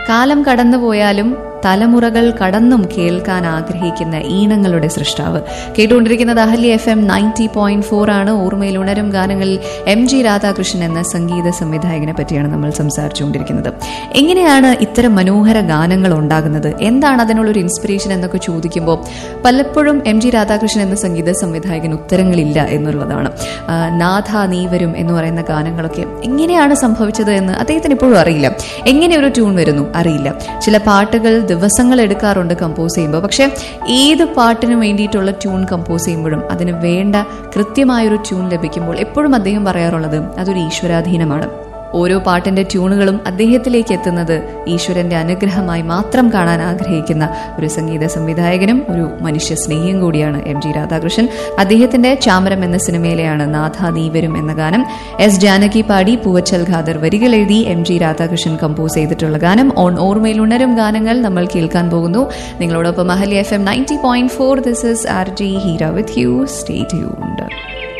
കാലം കടന്നുപോയാലും തലമുറകൾ കടന്നും കേൾക്കാൻ ആഗ്രഹിക്കുന്ന ഈണങ്ങളുടെ സൃഷ്ടാവ് കേട്ടുകൊണ്ടിരിക്കുന്നത് Ahalya F M ninety point four ആണ് ഓർമ്മയിൽ ഉണരും ഗാനങ്ങളിൽ എം ജി രാധാകൃഷ്ണൻ എന്ന സംഗീത സംവിധായകനെ പറ്റിയാണ് നമ്മൾ സംസാരിച്ചുകൊണ്ടിരിക്കുന്നത് എങ്ങനെയാണ് ഇത്തരം മനോഹര ഗാനങ്ങൾ ഉണ്ടാകുന്നത് എന്താണ് അതിനുള്ളൊരു ഇൻസ്പിറേഷൻ എന്നൊക്കെ ചോദിക്കുമ്പോൾ പലപ്പോഴും എം ജി രാധാകൃഷ്ണൻ എന്ന സംഗീത സംവിധായകന് ഉത്തരങ്ങളില്ല എന്നുള്ളതാണ് ആ, നാഥ നീവരും എന്ന് പറയുന്ന ഗാനങ്ങളൊക്കെ എങ്ങനെയാണ് സംഭവിച്ചത് എന്ന് അദ്ദേഹത്തിന് ഇപ്പോഴും അറിയില്ല എങ്ങനെ ഒരു ട്യൂൺ വരുന്നു അറിയില്ല ചില പാട്ടുകൾ ദിവസങ്ങൾ എടുക്കാറുണ്ട് കമ്പോസ് ചെയ്യുമ്പോൾ പക്ഷെ ഏത് പാട്ടിന് വേണ്ടിയിട്ടുള്ള ട്യൂൺ കമ്പോസ് ചെയ്യുമ്പോഴും അതിന് വേണ്ട കൃത്യമായൊരു ട്യൂൺ ലഭിക്കുമ്പോൾ എപ്പോഴും അദ്ദേഹം പറയാറുള്ളത് അതൊരു ഈശ്വരാധീനമാണ് ഓരോ പാട്ടിന്റെ ട്യൂണുകളും അദ്ദേഹത്തിലേക്ക് എത്തുന്നത് ഈശ്വരന്റെ അനുഗ്രഹമായി മാത്രം കാണാൻ ആഗ്രഹിക്കുന്ന ഒരു സംഗീത സംവിധായകനും ഒരു മനുഷ്യ സ്നേഹിയും കൂടിയാണ് എം ജി രാധാകൃഷ്ണൻ അദ്ദേഹത്തിന്റെ ചാമരം എന്ന സിനിമയിലെയാണ് നാഥ നീവരും എന്ന ഗാനം എസ് ജാനകി പാടി പൂവച്ചൽ ഖാദർ വരികൾ എഴുതി എം ജി രാധാകൃഷ്ണൻ കമ്പോസ് ചെയ്തിട്ടുള്ള ഗാനം ഓൺ ഓർമ്മയിൽ ഉണരും ഗാനങ്ങൾ നമ്മൾ കേൾക്കാൻ പോകുന്നു നിങ്ങളോടൊപ്പം Ahalya F M ninety point four this is R J Heera with you stay tuned